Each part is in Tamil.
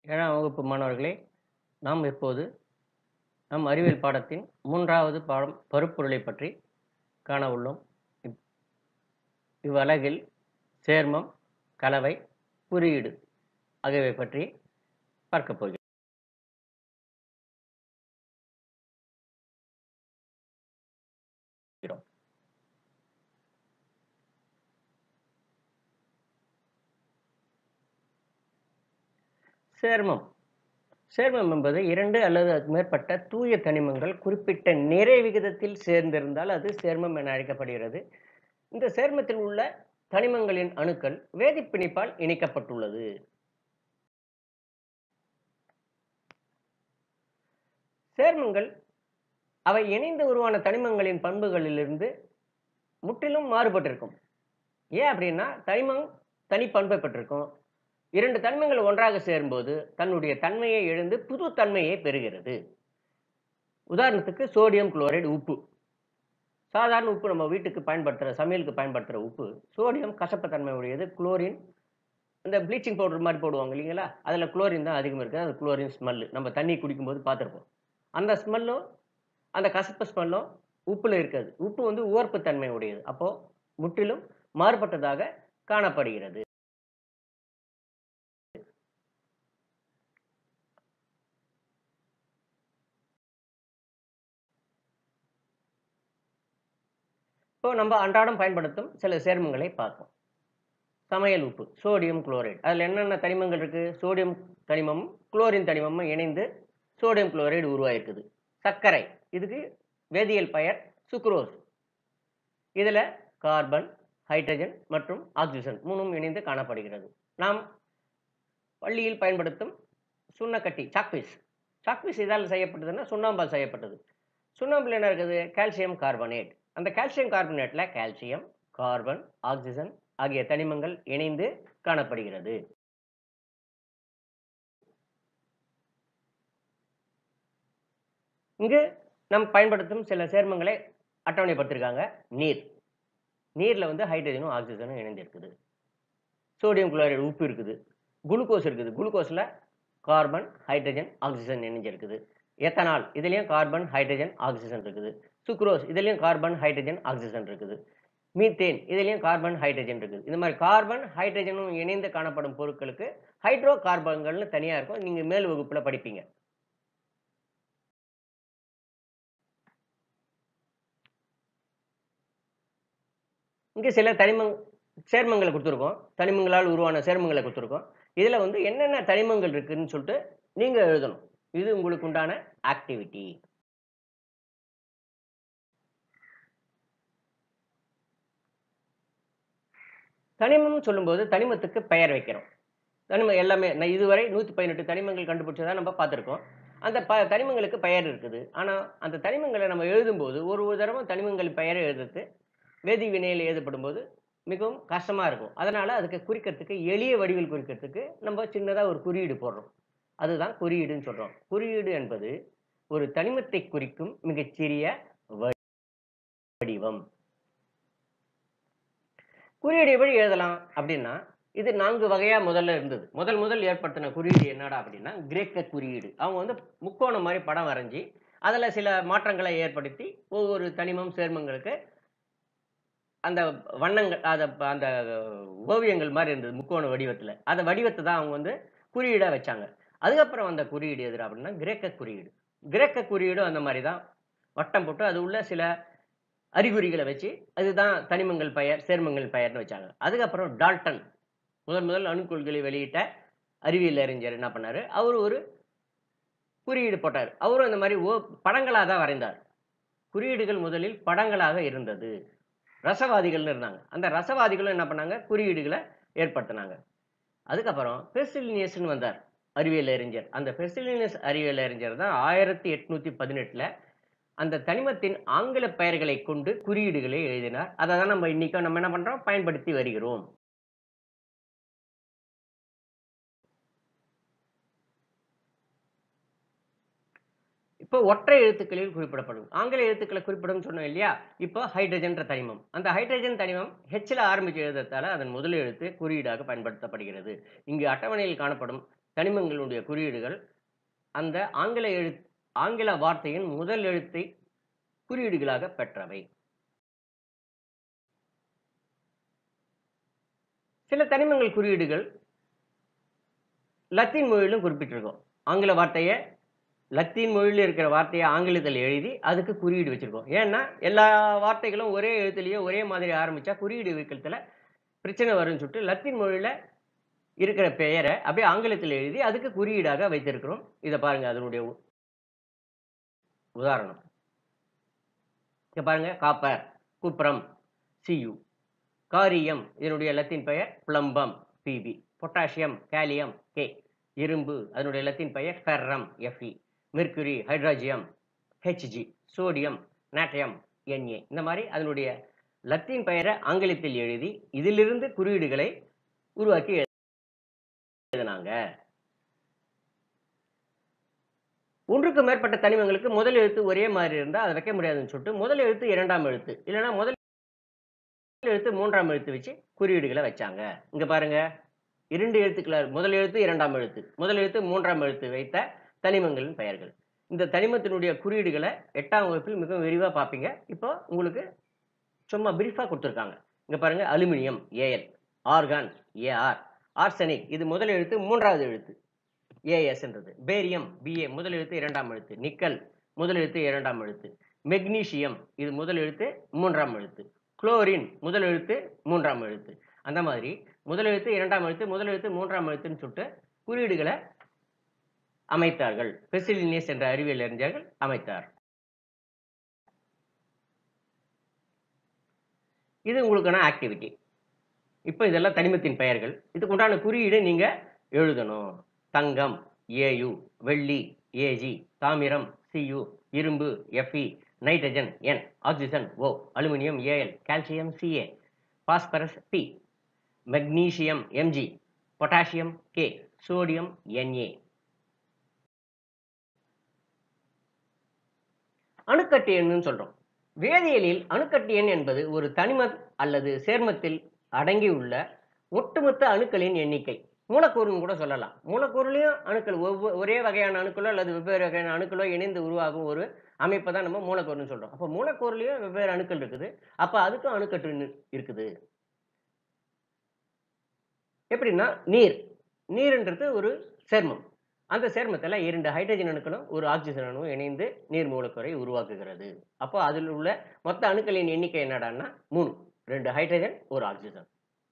ஏழாம் வகுப்பு மாணவர்களே நாம் இப்போது நம் அறிவியல் பாடத்தின் மூன்றாவது பாடம் பருப்பொருளை பற்றி காண உள்ளோம் இப்- இவ்வலகில் சேர்மம் கலவை குறியீடு ஆகியவை பற்றி பார்க்கப் போகிறோம் சேர்மம் சேர்மம் என்பது இரண்டு அல்லது அதுக்கு மேற்பட்ட தூய தனிமங்கள் குறிப்பிட்ட நிறை விகிதத்தில் சேர்ந்திருந்தால் அது சேர்மம் என அழைக்கப்படுகிறது இந்த சேர்மத்தில் உள்ள தனிமங்களின் அணுக்கள் வேதிப்பிணைப்பால் இணைக்கப்பட்டுள்ளது சேர்மங்கள் அவை இணைந்து உருவான தனிமங்களின் பண்புகளிலிருந்து முற்றிலும் மாறுபட்டிருக்கும் ஏன் அப்படின்னா தனிமம் தனி பண்பை பெற்றிருக்கும் இரண்டு தனிமங்கள் ஒன்றாக சேரும்போது தன்னுடைய தன்மையை இழந்து புது தன்மையை பெறுகிறது உதாரணத்துக்கு சோடியம் குளோரைடு உப்பு சாதாரண உப்பு நம்ம வீட்டுக்கு பயன்படுத்துகிற சமையலுக்கு பயன்படுத்துகிற உப்பு சோடியம் கசப்புத்தன்மை உடையது குளோரின் இந்த ப்ளீச்சிங் பவுடர் மாதிரி போடுவாங்க இல்லைங்களா அதில் குளோரின் தான் அதிகம் இருக்குது அது குளோரின் ஸ்மெல்லு நம்ம தண்ணி குடிக்கும்போது பார்த்துருப்போம் அந்த ஸ்மெல்லும் அந்த கசப்பு ஸ்மெல்லும் உப்பில் இருக்காது உப்பு வந்து உவர்ப்பு தன்மை உடையது அப்போது முற்றிலும் மாறுபட்டதாக காணப்படுகிறது இப்போ நம்ம அன்றாடம் பயன்படுத்தும் சில சேர்மங்களை பார்ப்போம் சமையல் உப்பு சோடியம் குளோரைடு அதில் என்னென்ன தனிமங்கள் இருக்குது சோடியம் தனிமமும் குளோரின் தனிமமும் இணைந்து சோடியம் குளோரைடு உருவாயிருக்குது சர்க்கரை இதுக்கு வேதியியல் பெயர் சுக்ரோஸ் இதில் கார்பன் ஹைட்ரஜன் மற்றும் ஆக்சிஜன் மூணும் இணைந்து காணப்படுகிறது நாம் பள்ளியில் பயன்படுத்தும் சுண்ணக்கட்டி சாக்பீஸ் சாக்பீஸ் இதால் செய்யப்பட்டதுன்னா சுண்ணாம்பால் செய்யப்பட்டது சுண்ணாம்பில் என்ன இருக்குது கால்சியம் கார்பனேட் அந்த கால்சியம் கார்பனேட்டில் கால்சியம் கார்பன் ஆக்சிஜன் ஆகிய தனிமங்கள் இணைந்து காணப்படுகிறது இங்கு நாம் பயன்படுத்தும் சில சேர்மங்களை அட்டவணைப்படுத்திருக்காங்க நீர் நீரில் வந்து ஹைட்ரஜனும் ஆக்சிஜனும் இணைந்திருக்குது சோடியம் குளோரைடு உப்பு இருக்குது குளுக்கோஸ் இருக்குது குளுக்கோஸில் கார்பன் ஹைட்ரஜன் ஆக்சிஜன் இணைஞ்சிருக்குது எத்தனால் இதுலேயும் கார்பன் ஹைட்ரஜன் ஆக்சிஜன் இருக்குது சுக்ரோஸ் இதுலேயும் கார்பன் ஹைட்ரஜன் ஆக்சிஜன் இருக்குது மீத்தேன் இதுலேயும் கார்பன் ஹைட்ரஜன் இருக்குது இந்த மாதிரி கார்பன் ஹைட்ரஜனும் இணைந்து காணப்படும் பொருட்களுக்கு ஹைட்ரோ கார்பன்கள்னு தனியாக இருக்கும் நீங்கள் மேல் வகுப்பில் படிப்பீங்க இங்கே சில தனிமங் சேர்மங்களை கொடுத்துருக்கோம் தனிமங்களால் உருவான சேர்மங்களை கொடுத்துருக்கோம் இதில் வந்து என்னென்ன தனிமங்கள் இருக்குன்னு சொல்லிட்டு நீங்கள் எழுதணும் இது உங்களுக்கு உண்டான ஆக்டிவிட்டி தனிமம் சொல்லும்போது தனிமத்துக்கு பெயர் வைக்கிறோம் தனிமம் எல்லாமே நான் இதுவரை நூற்றி பதினெட்டு தனிமங்கள் கண்டுபிடிச்சதா நம்ம பார்த்துருக்கோம் அந்த ப தனிமங்களுக்கு பெயர் இருக்குது ஆனால் அந்த தனிமங்களை நம்ம எழுதும்போது ஒரு ஒரு தடவை தனிமங்கள் பெயரை எழுதுறது வேதி வினையில் எழுதப்படும் போது மிகவும் கஷ்டமாக இருக்கும் அதனால் அதுக்கு குறிக்கிறதுக்கு எளிய வடிவில் குறிக்கிறதுக்கு நம்ம சின்னதாக ஒரு குறியீடு போடுறோம் அதுதான் குறியீடுன்னு சொல்கிறோம் குறியீடு என்பது ஒரு தனிமத்தை குறிக்கும் மிகச்சிறிய வ- வடிவம் குறியீடு எப்படி எழுதலாம் அப்படின்னா இது நான்கு வகையா முதல்ல இருந்தது முதல் முதல் ஏற்படுத்தின குறியீடு என்னடா அப்படின்னா கிரேக்க குறியீடு அவங்க வந்து முக்கோணம் மாதிரி படம் வரைஞ்சி அதில் சில மாற்றங்களை ஏற்படுத்தி ஒவ்வொரு தனிமம் சேர்மங்களுக்கு அந்த வண்ணங்கள் அதை அந்த ஓவியங்கள் மாதிரி இருந்தது முக்கோண வடிவத்தில் அந்த வடிவத்தை தான் அவங்க வந்து குறியீடாக வச்சாங்க அதுக்கப்புறம் அந்த குறியீடு எது அப்படின்னா கிரேக்க குறியீடு கிரேக்க குறியீடும் அந்த மாதிரி தான் வட்டம் போட்டு அது உள்ள சில அறிகுறிகளை வச்சு அதுதான் தனிமங்கள் பெயர் சேர்மங்கள் பெயர்னு வச்சாங்க அதுக்கப்புறம் டால்டன் முதல் முதல் அணுக்கொள்களை வெளியிட்ட அறிவியல் அறிஞர் என்ன பண்ணாரு அவர் ஒரு குறியீடு போட்டார் அவரும் இந்த மாதிரி ஓ படங்களாக தான் வரைந்தார் குறியீடுகள் முதலில் படங்களாக இருந்தது ரசவாதிகள்னு இருந்தாங்க அந்த ரசவாதிகளும் என்ன பண்ணாங்க குறியீடுகளை ஏற்படுத்தினாங்க அதுக்கப்புறம் பெர்சிலினியஸ்னு வந்தார் அறிவியல் அறிஞர் அந்த பெர்சிலினியஸ் அறிவியல் அறிஞர் தான் ஆயிரத்தி எட்நூத்தி பதினெட்டுல அந்த தனிமத்தின் ஆங்கில பெயர்களை கொண்டு குறியீடுகளை எழுதினார் அதை தான் நம்ம இன்னைக்கும் நம்ம என்ன பண்றோம் பயன்படுத்தி வருகிறோம் இப்போ ஒற்றை எழுத்துக்களில் குறிப்பிடப்படும் ஆங்கில எழுத்துக்களை குறிப்பிடும் சொன்னோம் இல்லையா இப்போ ஹைட்ரஜன்ற தனிமம் அந்த ஹைட்ரஜன் தனிமம் ஹெச்ல ஆரம்பிச்சு எழுதுறதால அதன் முதல் எழுத்து குறியீடாக பயன்படுத்தப்படுகிறது இங்கு அட்டவணையில் காணப்படும் தனிமங்களுடைய குறியீடுகள் அந்த ஆங்கில எழு ஆங்கில வார்த்தையின் முதல் எழுத்தை குறியீடுகளாக பெற்றவை சில தனிமங்கள் குறியீடுகள் லத்தீன் மொழியிலும் குறிப்பிட்டிருக்கோம் ஆங்கில வார்த்தையை லத்தீன் மொழியில் இருக்கிற வார்த்தையை ஆங்கிலத்தில் எழுதி அதுக்கு குறியீடு வச்சிருக்கோம் ஏன்னா எல்லா வார்த்தைகளும் ஒரே எழுத்துலயே ஒரே மாதிரி ஆரம்பிச்சா குறியீடு வைக்கிறதுல பிரச்சனை வரும்னு சொல்லிட்டு லத்தீன் மொழியில இருக்கிற பெயரை அப்படியே ஆங்கிலத்தில் எழுதி அதுக்கு குறியீடாக வைத்திருக்கிறோம் இதை பாருங்க அதனுடைய உ- உதாரணம் இங்க பாருங்க காப்பர் குப்ரம் சியு காரியம் இதனுடைய லத்தீன் பெயர் plumbum PB potassium kalium K இரும்பு அதனுடைய லத்தீன் பெயர் ferrum FE mercury hydrargyrum HG sodium natrium NA இந்த மாதிரி அதனுடைய லத்தீன் பெயரை ஆங்கிலத்தில் எழுதி இதிலிருந்து குறியீடுகளை உருவாக்கி எழுதினாங்க ஒன்றுக்கு மேற்பட்ட தனிமங்களுக்கு முதல் எழுத்து ஒரே மாதிரி இருந்தா அதை வைக்க முடியாதுன்னு சொல்லிட்டு முதல் எழுத்து இரண்டாம் எழுத்து இல்லைன்னா முதல் எழுத்து மூன்றாம் எழுத்து வச்சு குறியீடுகளை வச்சாங்க இங்க பாருங்க இரண்டு எழுத்துக்கள முதல் எழுத்து இரண்டாம் எழுத்து முதல் எழுத்து மூன்றாம் எழுத்து வைத்த தனிமங்களின் பெயர்கள் இந்த தனிமத்தினுடைய குறியீடுகளை எட்டாம் வகுப்பில் மிகவும் விரிவா பார்ப்பீங்க இப்போ உங்களுக்கு சும்மா பிரீஃபா கொடுத்துருக்காங்க இங்க பாருங்க aluminium AL argon AR arsenic இது முதல் எழுத்து மூன்றாவது எழுத்து ஏஎஸ்ன்றது பேரியம் பிஏ முதல் எழுத்து இரண்டாம் எழுத்து நிக்கல் முதல் எழுத்து இரண்டாம் எழுத்து மெக்னீசியம் இது முதல் எழுத்து மூன்றாம் எழுத்து குளோரின் முதல் எழுத்து மூன்றாம் எழுத்து அந்த மாதிரி முதல் எழுத்து இரண்டாம் எழுத்து முதல் எழுத்து மூன்றாம் எழுத்துன்னு சொல்லிட்டு குறியீடுகளை அமைத்தார்கள் பெசிலினியஸ் என்ற அறிவியல் அறிஞர்கள் அமைத்தார் இது உங்களுக்கான ஆக்டிவிட்டி இப்போ இதெல்லாம் தனிமத்தின் பெயர்கள் இதுக்கு உண்டான குறியீடு நீங்க எழுதணும் தங்கம் ஏயு வெள்ளி ஏஜி தாமிரம் சியு இரும்பு FE nitrogen N oxygen O aluminium AL calcium CA phosphorus P magnesium MG potassium K sodium NA அணுக்கட்டு எண்ணுன்னு சொல்றோம் வேதியியலில் அணுக்கட்டு எண் என்பது ஒரு தனிம அல்லது சேர்மத்தில் அடங்கியுள்ள ஒட்டுமொத்த அணுக்களின் எண்ணிக்கை மூலக்கூறுன்னு கூட சொல்லலாம் மூலக்கூறுலயும் அணுக்கள் ஒவ்வொரு ஒரே வகையான அணுக்களோ அல்லது வெவ்வேறு வகையான அணுக்களோ இணைந்து உருவாகும் ஒரு அமைப்பை தான் நம்ம மூலக்கூறுன்னு சொல்றோம் அப்போ மூலக்கூறுலயும் வெவ்வேறு அணுக்கள் இருக்குது அப்ப அதுக்கும் அணுக்கட்டு எண் இருக்குது எப்படின்னா நீர் நீர்ன்றது ஒரு சேர்மம் அந்த சேர்மத்துல இரண்டு ஹைட்ரஜன் அணுக்களும் ஒரு ஆக்சிஜன் அணுவும் இணைந்து நீர் மூலக்கூறை உருவாக்குகிறது அப்போ அதில் உள்ள மொத்த அணுக்களின் எண்ணிக்கை என்னடான்னா மூணு ரெண்டு ஹைட்ரஜன் ஒரு ஆக்சிஜன்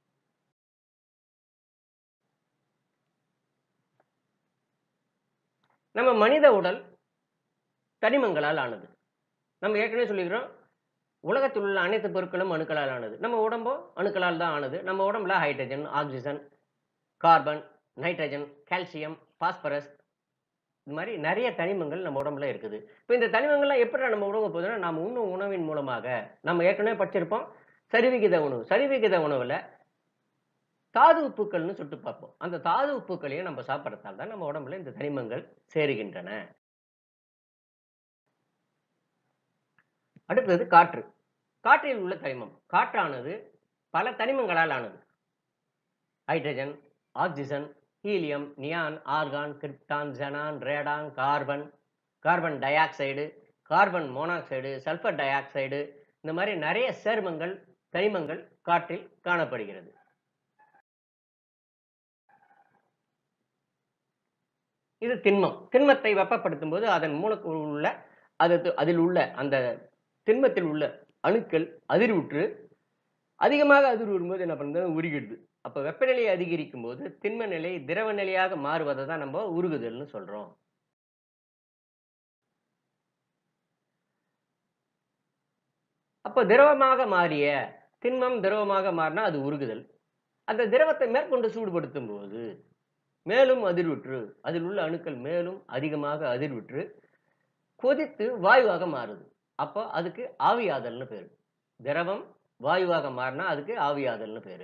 நம்ம மனித உடல் தனிமங்களால் ஆனது நம்ம ஏற்கனவே சொல்லிக்கிறோம் உலகத்தில் உள்ள அனைத்து பொருட்களும் அணுக்களால் ஆனது நம்ம உடம்பும் அணுக்களால் தான் ஆனது நம்ம உடம்புல hydrogen oxygen carbon nitrogen calcium phosphorus இது மாதிரி நிறைய தனிமங்கள் நம்ம உடம்புல இருக்குது இப்போ இந்த தனிமங்கள்லாம் எப்படி நம்ம உடம்பு போகுதுன்னா நம்ம உண்ணும் உணவின் மூலமாக நம்ம ஏற்கனவே படிச்சிருப்போம் சரிவிகித உணவு சரிவிகித உணவுல தாது உப்புக்கள்னு சுட்டு பார்ப்போம் அந்த தாது உப்புக்களையும் நம்ம சாப்பிட்றதால தான் நம்ம உடம்புல இந்த தனிமங்கள் சேருகின்றன அடுத்தது காற்று காற்றில் உள்ள தனிமம் காற்றானது பல தனிமங்களால் ஆனது hydrogen oxygen helium neon argon krypton xenon radon carbon carbon dioxide carbon monoxide sulphur dioxide இந்த மாதிரி நிறைய சேர்மங்கள் தனிமங்கள் காற்றில் காணப்படுகிறது இது திண்மம் திண்மத்தை வெப்பப்படுத்தும் போது அதன் மூலக்கூறு உள்ள அது அதில் உள்ள அந்த திண்மத்தில் உள்ள அணுக்கள் அதிர்வுற்று அதிகமாக அதிர்வுறும் போது என்ன பண்ணுறது உருகிடுது அப்ப வெப்பநிலை அதிகரிக்கும் போது திண்ம நிலை திரவ நிலையாக மாறுவதை தான் நம்ம உருகுதல்னு சொல்றோம் அப்போ திரவமாக மாறிய திண்மம் திரவமாக மாறினா அது உருகுதல் அந்த திரவத்தை மேற்கொண்டு சூடுபடுத்தும் போது மேலும் அதிர்வுற்று அதில் உள்ள அணுக்கள் மேலும் அதிகமாக அதிர்வுற்று கொதித்து வாயுவாக மாறுது அப்போ அதுக்கு ஆவியாதல்னு பேரு திரவம் வாயுவாக மாறினா அதுக்கு ஆவியாதல்னு பேரு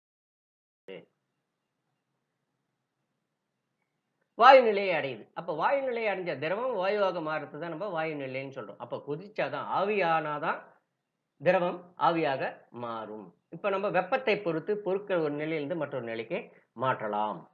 வாயு நிலையை அடையுது அப்ப வாயு நிலையை அடைஞ்ச திரவம் வாயுவாக மாறுறது தான் நம்ம வாயு நிலைன்னு சொல்றோம் அப்ப கொதிச்சாதான் ஆவியானாதான் திரவம் ஆவியாக மாறும் இப்ப நம்ம வெப்பத்தை பொறுத்து பொருட்கள் ஒரு நிலையிலிருந்து மற்றொரு நிலைக்கு மாற்றலாம்